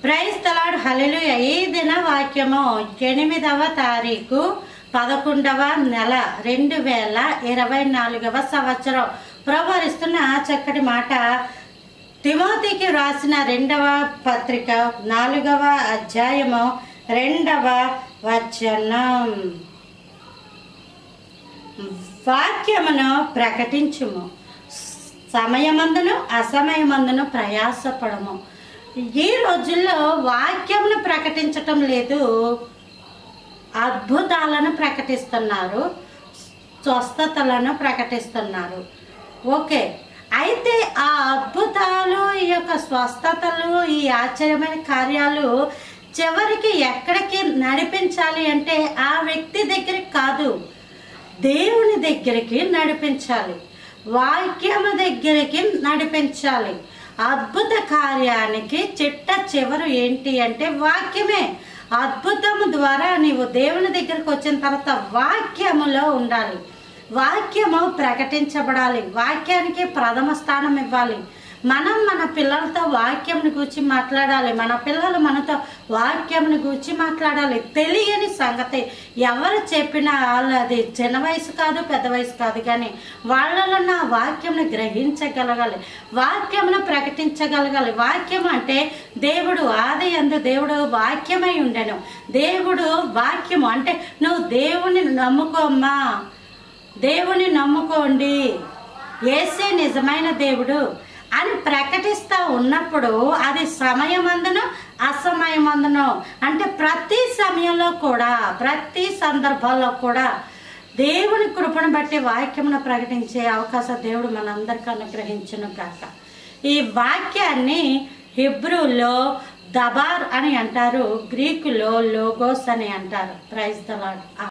praise తలాడు హలెలు ఈ దిన వాక్యము ఎనిమిదవ తారీఖు పదకొండవ నెల రెండు వేల ఇరవై నాలుగవ సంవత్సరం ప్రవరిస్తున్న చక్కటి మాట తిమోతికి రాసిన రెండవ పత్రిక నాలుగవ అధ్యాయము రెండవ వచనం వాక్యమును ప్రకటించుము సమయమందును అసమయమందును ప్రయాసపడము ఈ రోజుల్లో వాక్యమును ప్రకటించటం లేదు అద్భుతాలను ప్రకటిస్తున్నారు స్వస్థతలను ప్రకటిస్తున్నారు ఓకే అయితే ఆ అద్భుతాలు ఈ యొక్క స్వస్థతలు ఈ ఆశ్చర్యమైన కార్యాలు చివరికి ఎక్కడికి నడిపించాలి అంటే ఆ వ్యక్తి దగ్గరికి కాదు దేవుని దగ్గరికి నడిపించాలి వాక్యము దగ్గరికి నడిపించాలి అద్భుత కార్యానికి చిట్ట చివరు ఏంటి అంటే వాక్యమే అద్భుతము ద్వారా నీవు దేవుని దగ్గరికి వచ్చిన తర్వాత వాక్యములో ఉండాలి వాక్యము ప్రకటించబడాలి వాక్యానికి ప్రథమ స్థానం ఇవ్వాలి మనం మన పిల్లలతో వాక్యంని గూర్చి మాట్లాడాలి మన పిల్లలు మనతో వాక్యంని గూర్చి మాట్లాడాలి తెలియని సంగతి ఎవరు చెప్పినా వాళ్ళు అది చిన్న వయసు కాదు పెద్ద వయసు కాదు కానీ వాళ్ళలో నా వాక్యంని గ్రహించగలగాలి వాక్యమును ప్రకటించగలగాలి వాక్యం అంటే దేవుడు ఆది అందు దేవుడు వాక్యమై ఉండెను దేవుడు వాక్యము అంటే నువ్వు దేవుని నమ్ముకోమ్మా దేవుని నమ్ముకోండి ఏసే నిజమైన దేవుడు అని ప్రకటిస్తూ ఉన్నప్పుడు అది సమయమందును అసమయమందును అంటే ప్రతి సమయంలో కూడా ప్రతి సందర్భాల్లో కూడా దేవుని కృపను బట్టి వాక్యమును ప్రకటించే అవకాశం దేవుడు మనందరికీ అనుగ్రహించును కాక ఈ వాక్యాన్ని హిబ్రూలో దబార్ అని అంటారు గ్రీకులో లోగోస్ అని అంటారు ప్రైజ్ దలాడ్